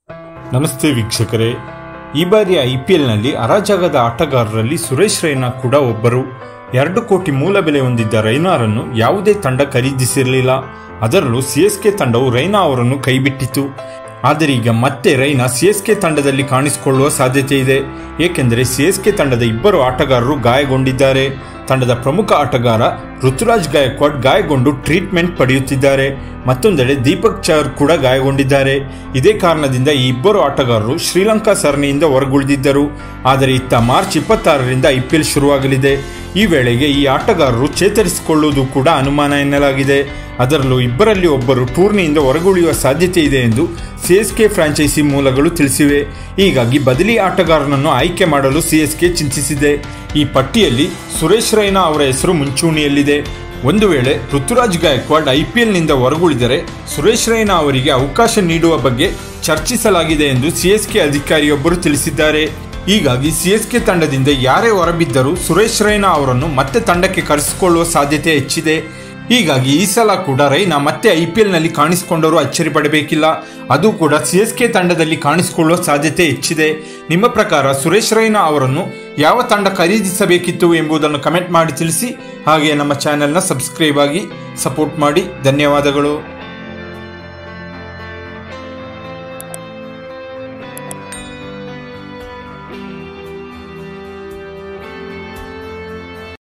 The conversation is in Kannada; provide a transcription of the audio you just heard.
ನಮಸ್ತೆ ವೀಕ್ಷಕರೇ ಈ ಬಾರಿಯ ಐ ಪಿ ಎಲ್ನಲ್ಲಿ ಅರಾಜಕದ ಆಟಗಾರರಲ್ಲಿ ಸುರೇಶ್ ರೈನಾ ಕೂಡ ಒಬ್ಬರು ಎರಡು ಕೋಟಿ ಮೂಲ ಬೆಲೆ ಹೊಂದಿದ್ದ ರೈನಾರನ್ನು ಯಾವುದೇ ತಂಡ ಖರೀದಿಸಿರಲಿಲ್ಲ ಅದರಲ್ಲೂ ಸಿಎಸ್ಕೆ ತಂಡವು ರೈನಾ ಅವರನ್ನು ಕೈಬಿಟ್ಟಿತು ಆದರೆ ಈಗ ಮತ್ತೆ ರೈನಾ ಸಿಎಸ್ಕೆ ತಂಡದಲ್ಲಿ ಕಾಣಿಸಿಕೊಳ್ಳುವ ಸಾಧ್ಯತೆ ಇದೆ ಏಕೆಂದರೆ ಸಿಎಸ್ಕೆ ತಂಡದ ಇಬ್ಬರು ಆಟಗಾರರು ಗಾಯಗೊಂಡಿದ್ದಾರೆ ತಂಡದ ಪ್ರಮುಖ ಆಟಗಾರ ಋತುರಾಜ್ ಗಾಯಕ್ವಾಡ್ ಗಾಯಗೊಂಡು ಟ್ರೀಟ್ಮೆಂಟ್ ಪಡೆಯುತ್ತಿದ್ದಾರೆ ಮತ್ತೊಂದೆಡೆ ದೀಪಕ್ ಚಹರ್ ಕೂಡ ಗಾಯಗೊಂಡಿದ್ದಾರೆ ಇದೇ ಕಾರಣದಿಂದ ಈ ಇಬ್ಬರು ಆಟಗಾರರು ಶ್ರೀಲಂಕಾ ಸರಣಿಯಿಂದ ಹೊರಗುಳಿದಿದ್ದರು ಆದರೆ ಇತ್ತ ಮಾರ್ಚ್ ಇಪ್ಪತ್ತಾರರಿಂದ ಐಪಿಎಲ್ ಶುರುವಾಗಲಿದೆ ಈ ವೇಳೆಗೆ ಈ ಆಟಗಾರರು ಚೇತರಿಸಿಕೊಳ್ಳುವುದು ಕೂಡ ಅನುಮಾನ ಎನ್ನಲಾಗಿದೆ ಅದರಲ್ಲೂ ಇಬ್ಬರಲ್ಲಿ ಒಬ್ಬರು ಟೂರ್ನಿಯಿಂದ ಹೊರಗುಳಿಯುವ ಸಾಧ್ಯತೆ ಇದೆ ಎಂದು ಸಿಎಸ್ಕೆ ಫ್ರಾಂಚೈಸಿ ಮೂಲಗಳು ತಿಳಿಸಿವೆ ಹೀಗಾಗಿ ಬದಲಿ ಆಟಗಾರನನ್ನು ಆಯ್ಕೆ ಮಾಡಲು ಸಿಎಸ್ಕೆ ಚಿಂತಿಸಿದೆ ಈ ಪಟ್ಟಿಯಲ್ಲಿ ಸುರೇಶ್ ರೈನಾ ಅವರ ಹೆಸರು ಮುಂಚೂಣಿಯಲ್ಲಿದೆ ಒಂದು ವೇಳೆ ಋತುರಾಜ್ ಗಾಯಕ್ವಾಡ್ ಐಪಿಎಲ್ನಿಂದ ಹೊರಗುಳಿದರೆ ಸುರೇಶ್ ರೈನಾ ಅವರಿಗೆ ಅವಕಾಶ ನೀಡುವ ಬಗ್ಗೆ ಚರ್ಚಿಸಲಾಗಿದೆ ಎಂದು ಸಿಎಸ್ಕೆ ಅಧಿಕಾರಿಯೊಬ್ಬರು ತಿಳಿಸಿದ್ದಾರೆ ಹೀಗಾಗಿ ಸಿಎಸ್ಕೆ ತಂಡದಿಂದ ಯಾರೇ ಹೊರಬಿದ್ದರೂ ಸುರೇಶ್ ರೈನಾ ಅವರನ್ನು ಮತ್ತೆ ತಂಡಕ್ಕೆ ಕರೆಸಿಕೊಳ್ಳುವ ಸಾಧ್ಯತೆ ಹೆಚ್ಚಿದೆ ಹೀಗಾಗಿ ಈ ಸಲ ಕೂಡ ರೈನಾ ಮತ್ತೆ ಐಪಿಎಲ್ನಲ್ಲಿ ಕಾಣಿಸಿಕೊಂಡರೂ ಅಚ್ಚರಿ ಪಡಬೇಕಿಲ್ಲ ಅದು ಕೂಡ ಸಿಎಸ್ಕೆ ತಂಡದಲ್ಲಿ ಕಾಣಿಸಿಕೊಳ್ಳುವ ಸಾಧ್ಯತೆ ಹೆಚ್ಚಿದೆ ನಿಮ್ಮ ಪ್ರಕಾರ ಸುರೇಶ್ ರೈನಾ ಅವರನ್ನು ಯಾವ ತಂಡ ಖರೀದಿಸಬೇಕಿತ್ತು ಎಂಬುದನ್ನು ಕಮೆಂಟ್ ಮಾಡಿ ತಿಳಿಸಿ ಹಾಗೆ ನಮ್ಮ ಚಾನೆಲ್ನ ಸಬ್ಸ್ಕ್ರೈಬ್ ಆಗಿ ಸಪೋರ್ಟ್ ಮಾಡಿ ಧನ್ಯವಾದಗಳು